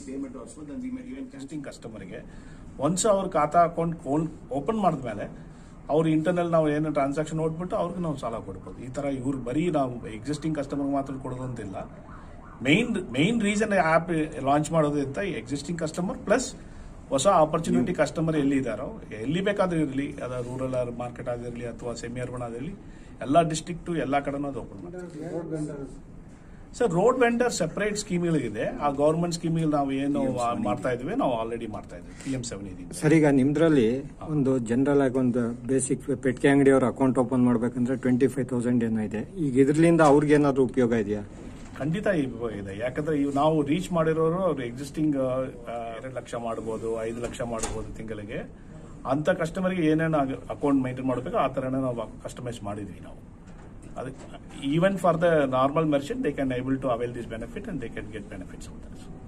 payment also, then we may even cancel. ಕಸ್ಟಮರ್ಗೆ once ಅವ್ರ ಖಾತಾ ಅಕೌಂಟ್ ಓಪನ್ ಮಾಡಿದ್ಮೇಲೆ ಅವ್ರ ಇಂಟರ್ನಲ್ ನಾವು ಏನು ಟ್ರಾನ್ಸಾಕ್ಷನ್ ನೋಡ್ಬಿಟ್ಟು ಅವ್ರಿಗೆ ನಾವು ಸಾಲ ಕೊಡ್ಬೋದು ಈ ತರ ಇವ್ರು ಬರೀ ನಾವು ಎಕ್ಸಿಸ್ಟಿಂಗ್ ಕಸ್ಟಮರ್ ಮಾತ್ರ ಕೊಡೋದು ಅಂತಿಲ್ಲ main main reason app launch ಮಾಡೋದು ಅಂತ ಎಕ್ಸಿಸ್ಟಿಂಗ್ ಕಸ್ಟಮರ್ ಪ್ಲಸ್ ಹೊಸ ಆಪರ್ಚುನಿಟಿ ಕಸ್ಟಮರ್ ಎಲ್ಲಿ ಇದ್ದಾರೋ ಎಲ್ಲಿ ಬೇಕಾದ್ರೂ ಇರಲಿ ಅದ ರೂರಲ್ ಮಾರ್ಕೆಟ್ ಆಗಿರಲಿ ಅಥವಾ ಸೆಮಿ ಅರ್ಬನ್ ಆಗಿರಲಿ ಎಲ್ಲ ಡಿಸ್ಟ್ರಿಕ್ಟು ಎಲ್ಲ ಕಡೆನೂ ಅದು ಓಪನ್ ಮಾಡ್ತೀವಿ ಸರ್ ರೋಡ್ ವೆಂಡರ್ ಸೆಪರೇಟ್ ಸ್ಕೀಮ್ಗಳಿದೆ ಆ ಗೌರ್ಮೆಂಟ್ ಸ್ಕೀಮಿಗೆ ನಾವು ಏನು ಮಾಡ್ತಾ ಇದೀವಿ ನಾವು ಆಲ್ರೆಡಿ ಮಾಡ್ತಾ ಇದ್ವಿ ಪಿ ಎಂ ಸೆವೆನ್ ಇದೀವಿ ಸರ್ ಈಗ ನಿಮ್ದ್ರಲ್ಲಿ ಒಂದು ಜನರಲ್ ಆಗಿ ಒಂದು ಬೇಸಿಕ್ ಪೆಟ್ಟಿಗೆ ಅಂಗಡಿಯವ್ರ ಅಕೌಂಟ್ ಓಪನ್ ಮಾಡ್ಬೇಕಂದ್ರೆ ಟ್ವೆಂಟಿ ಫೈವ್ ತೌಸಂಡ್ ಏನೋ ಇದೆ ಈಗ ಇದ್ರಲಿಂದ ಅವ್ರಿಗೆ ಏನಾದ್ರು ಉಪಯೋಗ ಇದೆಯಾ ಖಂಡಿತ ಇವ್- ಇದೆ ಯಾಕಂದ್ರೆ ಇವ್ ನಾವು ರೀಚ್ ಮಾಡಿರೋರು ಅವ್ರು ಎಕ್ಸಿಸ್ಟಿಂಗ್ ಎರಡು ಲಕ್ಷ ಮಾಡ್ಬೋದು ಐದು ಲಕ್ಷ ಮಾಡ್ಬೋದು ತಿಂಗಳಿಗೆ ಅಂತ ಕಸ್ಟಮರ್ಗೆ ಏನೇನು ಅಕೌಂಟ್ ಮೇಂಟೈನ್ ಮಾಡಬೇಕು ಆ ಥರನೇ ನಾವು ಕಸ್ಟಮೈಸ್ ಮಾಡಿದ್ವಿ ನಾವು ಅದಕ್ಕೆ even for the normal merchant they can able to avail this benefit and they can get benefits